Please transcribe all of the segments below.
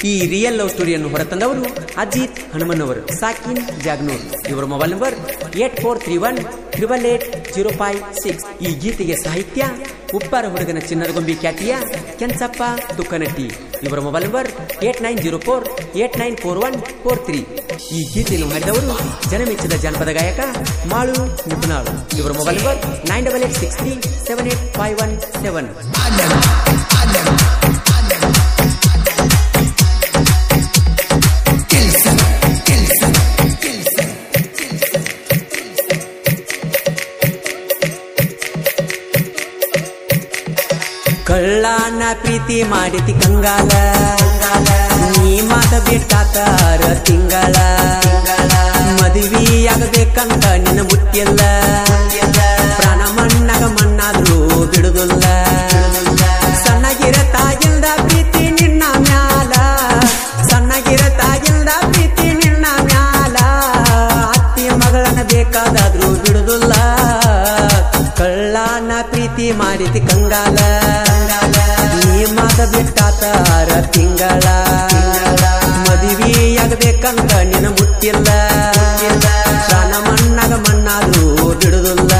ಈ real love ಸ್ಟೋರಿಯನ್ನು ಹೊರತಂದವರು ಅಜಿತ್ ಹನುಮನ್ನವರು ಸಾಕಿನ್ ಜಾಗ್ನೂರ್ ಇವರ mobile number eight four three one triple eight zero five six ಈ ಗೀತೆಗೆ ಸಾಹಿತ್ಯ ಉಪ್ಪಾರ ಹುಡುಗನ ಚಿನ್ನದ ಗೊಂಬಿ ಖ್ಯಾತಿಯ ಕೆಂಚಪ್ಪ ತುಕ್ಕನಟ್ಟಿ ಇವರ mobile number eight nine zero four eight nine four one four three ಈ ಗೀತೆಯನ್ನು ಹಾಡಿದವರು ಜನಮೆಚ್ಚಿದ ಜಾನಪದ ಗಾಯಕ ಮಾಳು ನಿಪುಣಾಳು ಇವರ mobile number nine double eight six three seven eight five one seven ಕಳ್ಳಾನ ಪ್ರೀತಿ ಮಾಡಿತಿ ಕಂಗಾಲ ನೀ ಮಾತ ಬಿಟ್ಟಾತಾರ ತಿಂಗಳ ಮದುವೆಯಾಗಬೇಕಂತ ನಿನ್ನ ಮುಟ್ಟಿಲ್ಲ ಪ್ರಾಣ ಮಣ್ಣಾಗ ಮಣ್ಣಾದ್ರೂ ಬಿಡುದಿಲ್ಲ ಸಣ್ಣಗಿರ ತಾಗಿಲ್ದ ಪ್ರೀತಿ ನಿನ್ನ ಮ್ಯಾಲ ಸಣ್ಣಗಿರ ತಾಗಿಲ್ದ ಪ್ರೀತಿ ನಿನ್ನ ಮ್ಯಾಲ ಅತ್ತಿ ಮಗಳನ್ನ ಬೇಕಾದಾದ್ರೂ ಬಿಡುದಿಲ್ಲ ಕಳ್ಳಾನ ಪ್ರೀತಿ ಮಾಡಿತಿ ಕಂಗಾಲ ನೀ ಮಾತ ಬಿಟ್ಟಾತಾರ ತಿಂಗಳ ಮದುವೆಯಾಗಬೇಕಂತ ನಿನ್ನ ಮುಟ್ಟಿಲ್ಲ ಪ್ರಾಣ ಮಣ್ಣಾಗ ಮಣ್ಣಾದ್ರೂ ಬಿಡುದಿಲ್ಲ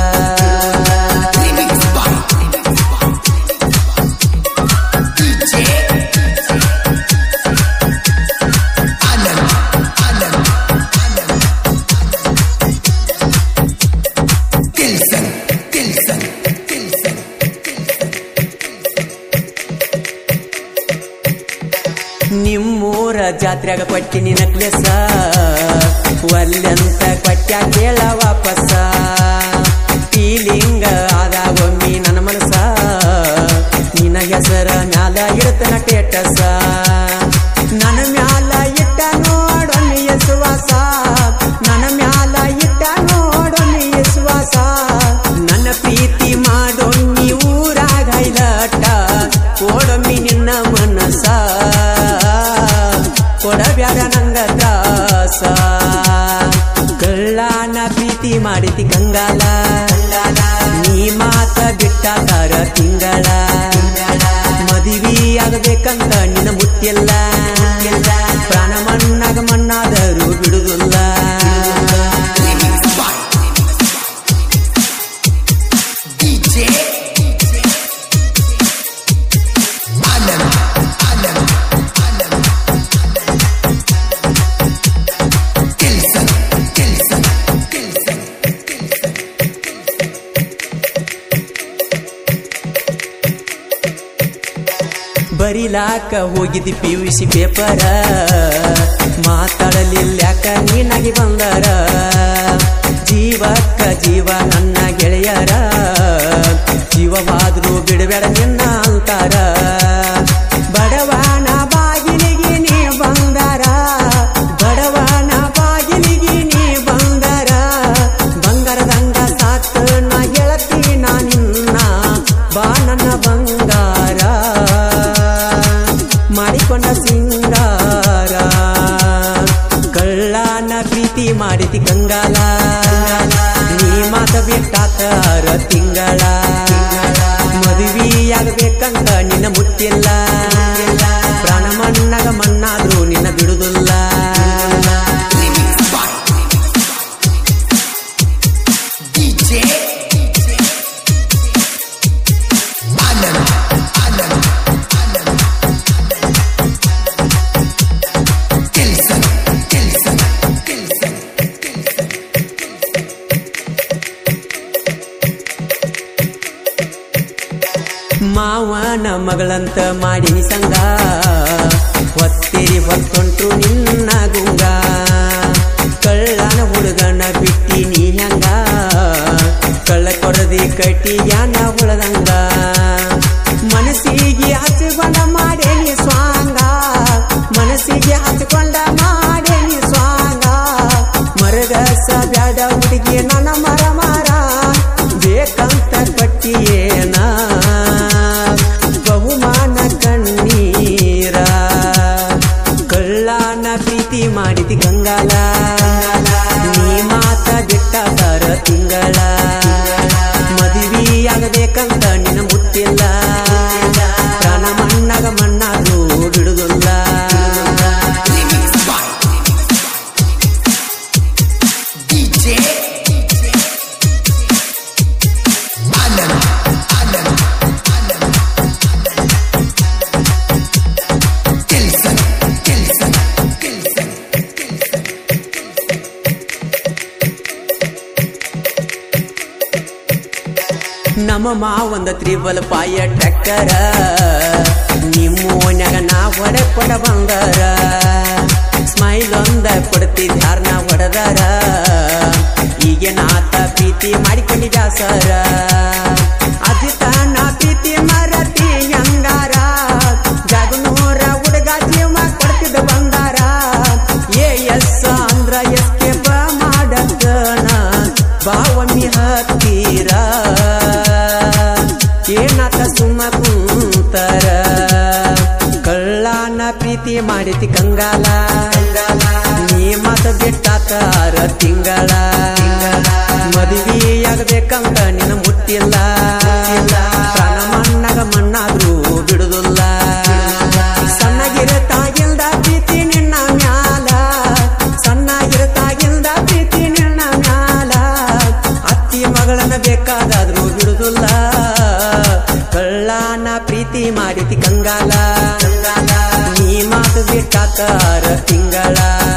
ನಿಮ್ಮೂರ ಜಾತ್ರೆಗ ಕೊಟ್ಟಿನಿ ನಕ್ಲೆಸ ಒಲ್ಲೆಂತ ಕೊಟ್ಟ ಕೇಳ ವಾಪಸ ಫೀಲಿಂಗ ಆದಾಗೊಮ್ಮಿ ನನ್ನ ಮನಸ ನಿನ್ನ ಹೆಸರ ಮ್ಯಾಲ ಇಡ್ತನ ಟೇಟಸ ನನ್ನ ಮ್ಯಾಲ ಇಟ್ಟ ನೋಡೊಮ್ಮಿ ಯಸುವಾಸ ನನ್ನ ಮ್ಯಾಲ ಇಟ್ಟ ನೋಡೊಮ್ಮಿ ಯಸುವಾಸ ನನ್ನ ಪ್ರೀತಿ ಮಾಡೊಮ್ಮಿ ಊರಾಗ ಹೈಲಟ ಕೊಡೊಮ್ಮಿ ನಿನ್ನ ಮನಸ ಕೊಡಬ್ಯಾಡ ನಂಗ ತ್ರಾಸ ಕಳ್ಳಾನ ಪ್ರೀತಿ ಮಾಡಿತಿ ಕಂಗಾಲ ನೀ ಮಾತ ಬಿಟ್ಟಾತಾರ ತಿಂಗಳ ಮದುವೆಯಾಗಬೇಕಂತ ನಿನ್ನ ಮುಟ್ಟಿಲ್ಲ ಪ್ರಾಣ ಮಣ್ಣಾಗ ಮಣ್ಣಾದರೂ ಬಿಡುದಿಲ್ಲ ಬರಿಲಾಕ ಹೋಗಿದ್ದಿ ಪಿ ಯು ಸಿ ಪೇಪರ ಮಾತಾಡಲಿಲ್ಯಾಕ ನೀನಾಗಿ ಬಂದರ ಜೀವಕ್ಕ ಜೀವ ನನ್ನ ಗೆಳೆಯರ ಜೀವವಾದ್ರೂ ಬಿಡಬೇಡ ನಿನ್ನ ಅಂತಾರ ಬಡವನ ಬಾಗಿಲಿಗೆ ನೀ ಬಂದಾರ ಬಡವನ ಬಾಗಿಲಿಗೆ ನೀ ಬಂದಾರ ಬಂಗಾರದಂಗ ಸಾತ್ ನಾ ಗೆಳತಿ ನಾ ನಿನ್ನ ಬಾ ನನ್ನ ಬಂಗಾರ ಮಾಡಿಕೊಂಡ ಸಿಂಗಾರ ಕಳ್ಳನ ಪ್ರೀತಿ ಮಾಡಿತಿ ಕಂಗಾಲ ನೀ ಮಾತ ಬಿಟ್ಟಾತಾರ ತಿಂಗಳ ಮದುವೆಯಾಗಬೇಕಂತ ನಿನ್ನ ಮುಟ್ಟಿಲ್ಲ ಪ್ರಾಣ ಮಣ್ಣಾಗ ಮಣ್ಣಾದ್ರೂ ನಿನ್ನ ಬಿಡುದಿಲ್ಲ ಮಾವನ ಮಗಳಂತ ಮಾಡಿನಿ ಸಂಗ ಹೊತ್ತಿರಿ ಹೊತ್ತೊಂಟ್ರು ನಿನ್ನ ಗುಂಗ ಕಳ್ಳನ ಹುಡುಗನ ಬಿಟ್ಟಿ ನೀ ಹೆಂಗ ಕಳ್ಳ ಕೊರದಿ ಕಟ್ಟಿ ಯಾನ ಹುಳದಂಗ ಮನಸ್ಸಿಗೆ ಹಚ್ಚಿಕೊಂಡ ಮಾಡೇನಿ ಸ್ವಾಂಗ ಮನಸ್ಸಿಗೆ ಹಚ್ಚಿಕೊಂಡ ಮಾಡೇನಿ ಸ್ವಾಂಗ ಮರಗಸ ಬ್ಯಾಡ ಹುಡುಗಿ ನನ್ನ ಮರ ಮರ ಬೇಕಂತ ಕಟ್ಟಿಯೇನ ಬಹುಮಾನ ಕಣ್ಣೀರ ಕಳ್ಳನ ಪ್ರೀತಿ ಮಾಡಿದಿ ಗಂಗಾಲ ನೀ ಮಾತ ಬಿಟ್ಟಾತಾರ ತಿಂಗಳ ಮದುವೆಯಾಗಬೇಕಂತ ನಿನ್ನ ಮುಟ್ಟಿಲ್ಲ ನಮ್ಮ ಮಾವಂದ ತ್ರಿಬಲ್ ಪಾಯ ಟ್ರ್ಯಾಕ್ಟರ ನಿಮ್ಮ ಓನ್ಯಾಗ ನಾ ಹೊಡ ಕೊಡ ಬಂಗಾರ ಸ್ಮೈಲ್ ಒಂದ ಕೊಡ್ತಿದ್ದ ನಾ ಹೊಡೆದಾರ ಈಗೇನಾತ ಪ್ರೀತಿ ಮಾಡಿಕೊಂಡಿದ್ದ ಸರ ಅಜಿತ ನಾ ಪ್ರೀತಿ ಮರತಿ ಹಂಗಾರ ಜಾಗನೂರ ಹುಡುಗ ಜೀವ ಕೊಡ್ತಿದ್ದ ಬಂಗಾರ ಏ ಎಸ್ ಅಂದ್ರ ಎಸ್ ಕೆ ಬ ಮಾಡಕ್ಕನ ಬಾವಮ್ಮಿ ಹತ್ತೀರ ಏನಾತ ಸುಮ್ಮ ಕುಂತರ ಕಳ್ಳನ ಪ್ರೀತಿ ಮಾಡಿತಿ ಕಂಗಾಲ ನೀ ಮತ ಬಿಟ್ಟಾತಾರ ತಿಂಗಳ ಮದುವೆಯಾಗಬೇಕಂತ ನಿನ್ನ ಮುಟ್ಟಿಲ್ಲ ಪ್ರಾಣ ಮಣ್ಣಾಗ ಮಣ್ಣಾದ್ರೂ ಬಿಡುದಿಲ್ಲ ಸಣ್ಣಗಿರತಾಗಿಲ್ದ ಪ್ರೀತಿ ನಿನ್ನ ಮ್ಯಾಲ ಸಣ್ಣಗಿರತಾಗಿಲ್ದ ಪ್ರೀತಿ ನಿನ್ನ ಮ್ಯಾಲ ಅತ್ತಿ ಮಗಳನ್ನ ಬೇಕಾದಾದ್ರೂ ಬಿಡುದಿಲ್ಲ ಕಳ್ಳನ ಪ್ರೀತಿ ಮಾಡಿತಿ ಕಂಗಾಲ ನೀ ಮಾತು ಬಿಟ್ಟಾತಾರ ತಿಂಗಳ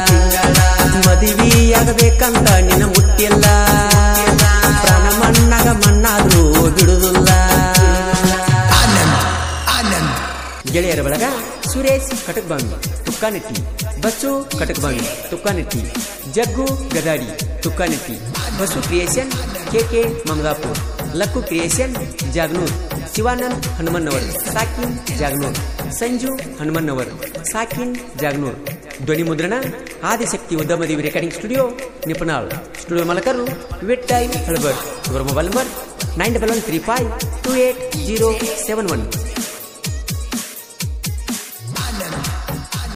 ಮದುವೆಯಾಗಬೇಕಂತ ನಿನ್ನ ಮುಟ್ಟಿಲ್ಲ ಪ್ರಾಣ ಮಣ್ಣಾಗ ಮಣ್ಣಾದ್ರೂ ಬಿಡುದಿಲ್ಲ ಆನಂದ್ ಆನಂದ್ ಗೆಳೆಯರ ಬಳಗ Suresh Katakbavi Tukkanetti Bassu Katakbavi Tukkanetti Jaggu Gadadi Tukkanetti Bassu creation K K Mamadapur Lakku creation Jagnur Shivanand Hanumannavar ಸಾಕಿನ್ ಜಾಗ್ನೂರ್ ಸಂಜು ಹನುಮನ್ನವರ್ ಸಾಕಿನ್ ಜಾಗ್ನೂರ್ ಧ್ವನಿ ಮುದ್ರಣ Adishakti Udyamadevi recording studio Nipunal studio ಮಾಲಕರು ವಿಟ್ಟೈ ಹಳಬರ್ ಇವರ mobile number nine double one three five two eight zero seven one